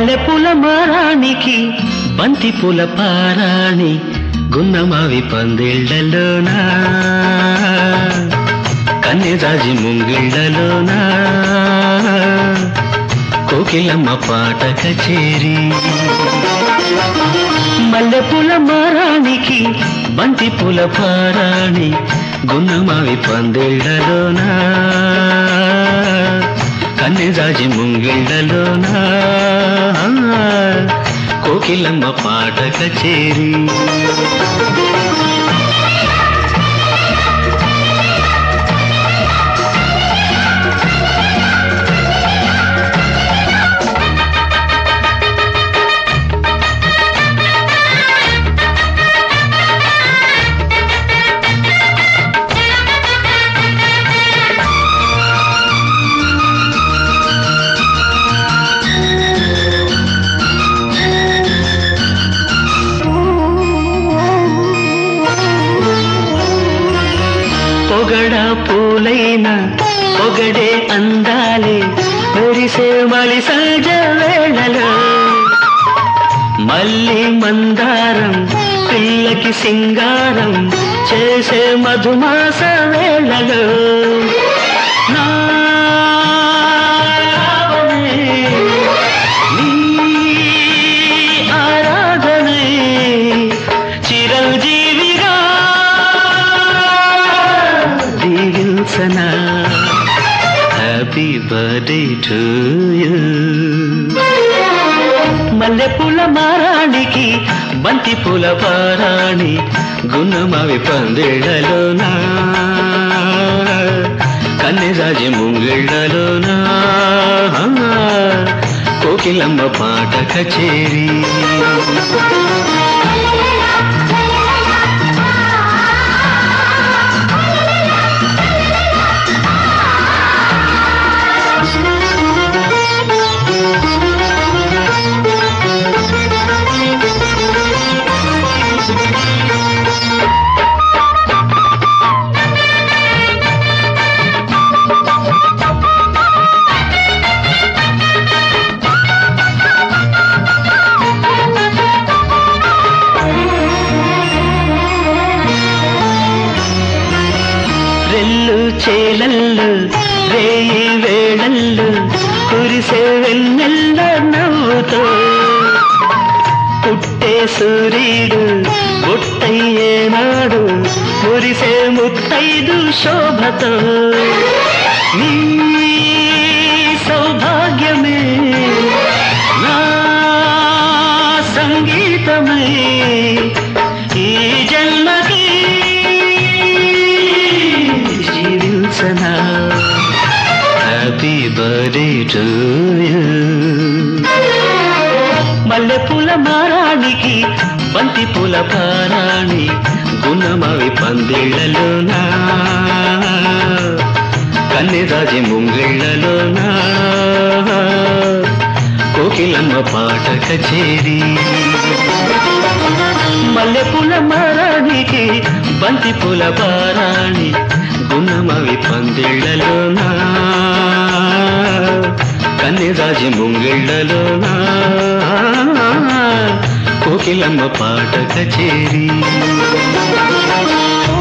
మల్లెపూల మారానికి బంతి పూల పారాణి గున్నమావి పందిళ్ళలోనా కన్నెరాజి ముంగిళ్ళలోనా కోకిలమ్మ పాట కచేరి మల్లెపూల మారానికి బంతి పూల పారాణి గున్నమావి పందిళ్ళలోనా కన్నెరాజి ముంగిళ్ళలోనా కోకిలమ్మ పాట కచేరి పొగడ పూలైన పొగడే అందాలే మెరిసే మలి సహజ వేళలో మళ్ళీ మందారం పిల్లకి సింగారం చేసే మధుమాస వేళలో నా రావణే, నీ ఆరాధనే చిరంజీవిగా దీవించనా హ్యాపీ బర్త్డే టు యూ మల్లెపూల మారానికి బంతి పూల పారాణి గున్నమావి పందిళ్ళలోనా కన్నెరాజి ముంగిళ్ళలోనా కోకిలమ్మ పాట కచేరీ రెల్లు చేలల్లు రేయి వేళల్లు కురిసే వెన్నెల్ల నవ్వుతో పుట్టే సూర్యుడు పుట్టయ్యేనాడు మురిసే ముత్తైదు శోభతో నీ సౌభాగ్యమే నా సంగీతమై ఈ జన్మకి జీవించనా హ్యాపీ బర్త్డే టు మల్లెపూల మారానికి బంతి పూల పారాణి గుణమవి పందిళ్ళలోనా కన్నెరాజి ముంగిళ్ళలోనా కోకిలమ్మ పాట కచేరీ మల్లెపూల మారానికి బంతి పూల పారాణి గుణమవి పందిళ్ళలోనా కన్నెరాజి ముంగిళ్ళలోనా కోకిలమ్మ పాట కచేరీ